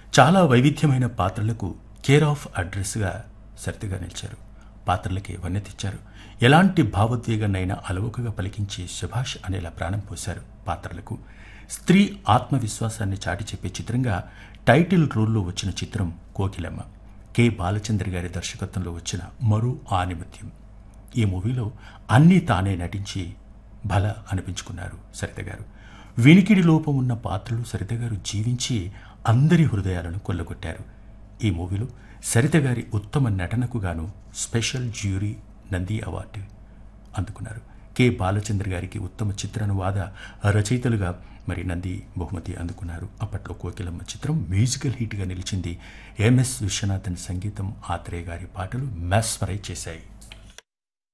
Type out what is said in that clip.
చాలా వైవిధ్యమైన పాత్రలకు కేర్ ఆఫ్ అడ్రస్గా సరితగా నిలిచారు పాత్రలకి వన్నె తెచ్చారు ఎలాంటి భావోద్వేగాన్నైనా అలవోకగా పలికించి శభాష్ అనేలా ప్రాణం పోశారు పాత్రలకు స్త్రీ ఆత్మవిశ్వాసాన్ని చాటి చెప్పే చిత్రంగా టైటిల్ రోల్లో వచ్చిన చిత్రం కోకిలమ్మ కె బాలచంద్ర గారి దర్శకత్వంలో వచ్చిన మరో ఆనిమత్యం ఈ మూవీలో అన్నీ తానే నటించి భల అనిపించుకున్నారు సరిత గారు వినికిడి లోపం ఉన్న పాత్రలు సరిత గారు జీవించి అందరి హృదయాలను కొల్లగొట్టారు ఈ మూవీలో సరిత గారి ఉత్తమ నటనకు గాను స్పెషల్ జ్యూరీ నంది అవార్డు అందుకున్నారు కె బాలచంద్ర గారికి ఉత్తమ చిత్రానువాద రచయితలుగా మరి నంది బహుమతి అందుకున్నారు అప్పట్లో కోకిలమ్మ చిత్రం మ్యూజికల్ హిట్గా నిలిచింది ఎంఎస్ విశ్వనాథన్ సంగీతం ఆత్రేయ గారి పాటలు మెస్మరైజ్ చేశాయి